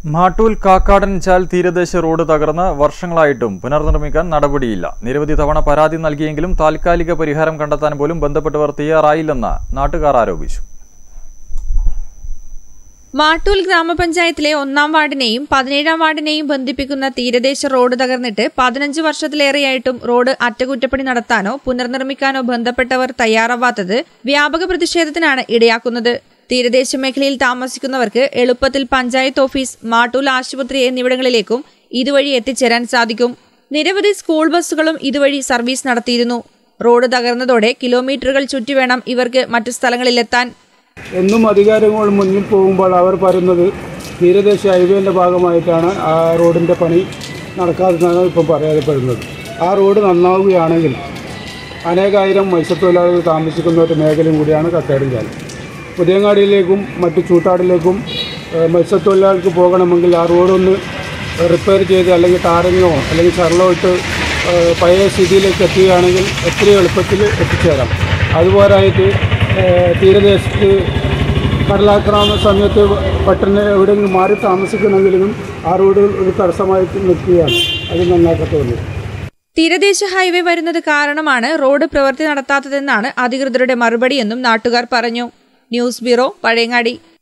മാട്ടൂൽ കാക്കാടൻ ചാൽ തീരദേശ റോഡ് തകർന്ന് വർഷങ്ങളായിട്ടും പുനർനിർമ്മിക്കാൻ നടപടിയില്ല നിരവധി തവണ പരാതി നൽകിയെങ്കിലും താൽക്കാലിക പരിഹാരം കണ്ടെത്താൻ പോലും ബന്ധപ്പെട്ടവർ തയ്യാറായില്ലെന്ന് നാട്ടുകാർ ആരോപിച്ചു മാട്ടൂൽ ഗ്രാമപഞ്ചായത്തിലെ ഒന്നാം വാർഡിനെയും പതിനേഴാം വാർഡിനെയും ബന്ധിപ്പിക്കുന്ന തീരദേശ റോഡ് തകർന്നിട്ട് പതിനഞ്ച് വർഷത്തിലേറെയായിട്ടും റോഡ് അറ്റകുറ്റപ്പണി നടത്താനോ പുനർനിർമ്മിക്കാനോ ബന്ധപ്പെട്ടവർ തയ്യാറാവാത്തത് വ്യാപക പ്രതിഷേധത്തിനാണ് ഇടയാക്കുന്നത് തീരദേശ മേഖലയിൽ താമസിക്കുന്നവർക്ക് എളുപ്പത്തിൽ പഞ്ചായത്ത് ഓഫീസ് മാട്ടൂൽ ആശുപത്രി എന്നിവിടങ്ങളിലേക്കും ഇതുവഴി എത്തിച്ചേരാൻ സാധിക്കും നിരവധി സ്കൂൾ ബസ്സുകളും ഇതുവഴി സർവീസ് നടത്തിയിരുന്നു റോഡ് തകർന്നതോടെ കിലോമീറ്ററുകൾ ചുറ്റി വേണം ഇവർക്ക് മറ്റു സ്ഥലങ്ങളിലെത്താൻ എന്നും അധികാരികൾ മുന്നിൽ പോകുമ്പോൾ അവർ പറയുന്നത് തീരദേശ ഹൈവേൻ്റെ ഭാഗമായിട്ടാണ് ആ റോഡിൻ്റെ പണി നടക്കാതെന്നാണ് ഇപ്പം പറയപ്പെടുന്നത് ആ റോഡ് നന്നാവുകയാണെങ്കിൽ അനേകായിരം മത്സ്യത്തൊഴിലാളികൾ താമസിക്കുന്ന ഒരു മേഖലയും കൂടിയാണ് കക്കാടിഞ്ചാൽ പുതിയങ്ങാടിയിലേക്കും മറ്റു ചൂട്ടാടിലേക്കും ഏഹ്, മത്സ്യത്തൊഴിലാളികൾക്ക് പോകണമെങ്കിൽ ആ റോഡൊന്ന് റിപ്പയർ ചെയ്ത് അല്ലെങ്കിൽ ടാറിങ്ങോ അല്ലെങ്കിൽ ചരളോ ഇട്ട് ഏഹ്, പഴയ സ്ഥിതിയിലേക്ക് എത്തുകയാണെങ്കിൽ എത്രയും എളുപ്പത്തിൽ എത്തിച്ചേരാം അതുപോരായിട്ട് ഏഹ്, തീരദേശത്ത് കടലാക്രമണ സമയത്ത് പെട്ടെന്ന് എവിടെയെങ്കിലും മാറി താമസിക്കണമെങ്കിലും ആ റോഡ് ഒരു തടസ്സമായിട്ട് നിൽക്കുകയാണ് അത് നന്നാക്കത്തുള്ളൂ തീരദേശ ഹൈവേ വരുന്നത് കാരണമാണ് റോഡ് പ്രവൃത്തി നടത്താത്തതെന്നാണ് അധികൃതരുടെ മറുപടിയെന്നും നാട്ടുകാർ പറഞ്ഞു ന്യൂസ് ബ്യൂറോ പഴയങ്ങാടി